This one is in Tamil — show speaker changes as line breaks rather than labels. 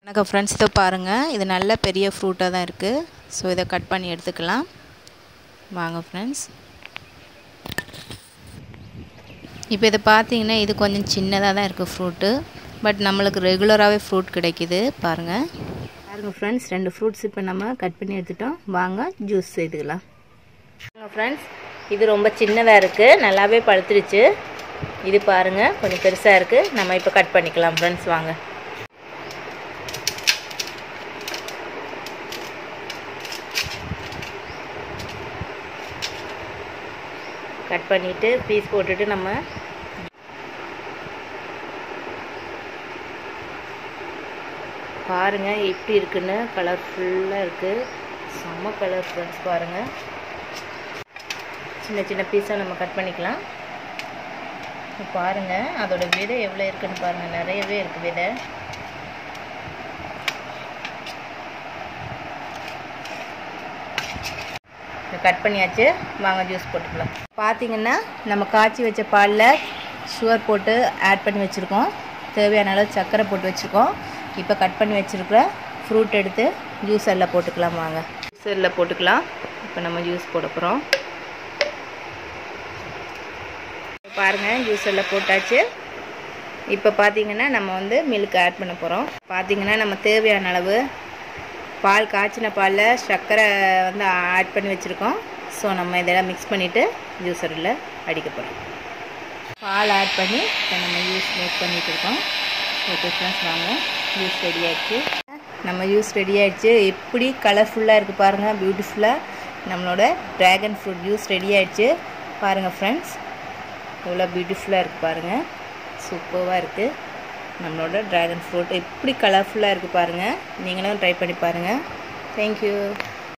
வணக்கம் ஃப்ரெண்ட்ஸ் இதை பாருங்கள் இது நல்ல பெரிய ஃப்ரூட்டாக தான் இருக்குது ஸோ இதை கட் பண்ணி எடுத்துக்கலாம் வாங்க ஃப்ரெண்ட்ஸ் இப்போ இதை பார்த்தீங்கன்னா இது கொஞ்சம் சின்னதாக தான் இருக்குது ஃப்ரூட்டு பட் நம்மளுக்கு ரெகுலராகவே ஃப்ரூட் கிடைக்கிது பாருங்கள் பாருங்கள் ஃப்ரெண்ட்ஸ் ரெண்டு ஃப்ரூட்ஸ் இப்போ நம்ம கட் பண்ணி எடுத்துட்டோம் வாங்க ஜூஸ் செய்துக்கலாம் ஃப்ரெண்ட்ஸ் இது ரொம்ப சின்னதாக இருக்குது நல்லாவே பழுத்துருச்சு இது பாருங்கள் கொஞ்சம் பெருசாக இருக்குது நம்ம இப்போ கட் பண்ணிக்கலாம் ஃப்ரெண்ட்ஸ் வாங்க கட் பண்ணிவிட்டு பீஸ் போட்டுட்டு நம்ம பாருங்கள் எப்படி இருக்குன்னு கலர்ஃபுல்லாக இருக்குது செம்ம கலர் ஃப்ரெண்ட்ஸ் பாருங்கள் சின்ன சின்ன பீஸாக நம்ம கட் பண்ணிக்கலாம் பாருங்கள் அதோட விதை எவ்வளோ இருக்குன்னு பாருங்கள் நிறையவே இருக்குது விதை கட் பண்ணியாச்சு வாங்க ஜூஸ் போட்டுக்கலாம் பார்த்தீங்கன்னா நம்ம காய்ச்சி வச்ச பாலில் சுகர் போட்டு ஆட் பண்ணி வச்சுருக்கோம் தேவையான அளவு சர்க்கரை போட்டு வச்சுருக்கோம் இப்போ கட் பண்ணி வச்சுருக்கிற ஃப்ரூட் எடுத்து ஜூஸரில் போட்டுக்கலாம் வாங்க ஜூஸரில் போட்டுக்கலாம் இப்போ நம்ம ஜூஸ் போட போகிறோம் பாருங்கள் ஜூஸரில் போட்டாச்சு இப்போ பார்த்தீங்கன்னா நம்ம வந்து மில்க் ஆட் பண்ண போகிறோம் பார்த்தீங்கன்னா நம்ம தேவையான அளவு பால் காய்ச்சின பாலில் சர்க்கரை வந்து ஆட் பண்ணி வச்சுருக்கோம் ஸோ நம்ம இதெல்லாம் மிக்ஸ் பண்ணிவிட்டு ஜூஸரில் அடிக்க போகிறோம் பால் ஆட் பண்ணி இப்போ நம்ம ஜூஸ் மேக் பண்ணிகிட்டு இருக்கோம் ஓகே ஃப்ரெண்ட்ஸ் வாங்க ஜூஸ் ரெடி ஆகிடுச்சு நம்ம ஜூஸ் ரெடி ஆகிடுச்சு எப்படி கலர்ஃபுல்லாக இருக்குது பாருங்கள் பியூட்டிஃபுல்லாக நம்மளோட ட்ராகன் ஃப்ரூட் ஜூஸ் ரெடி ஆகிடுச்சு பாருங்கள் ஃப்ரெண்ட்ஸ் எவ்வளோ பியூட்டிஃபுல்லாக இருக்குது பாருங்கள் சூப்பராக இருக்குது நம்மளோட ட்ராகன் ஃப்ரூட் எப்படி கலர்ஃபுல்லாக இருக்குது பாருங்கள் நீங்களும் ட்ரை பண்ணி பாருங்கள் தேங்க்யூ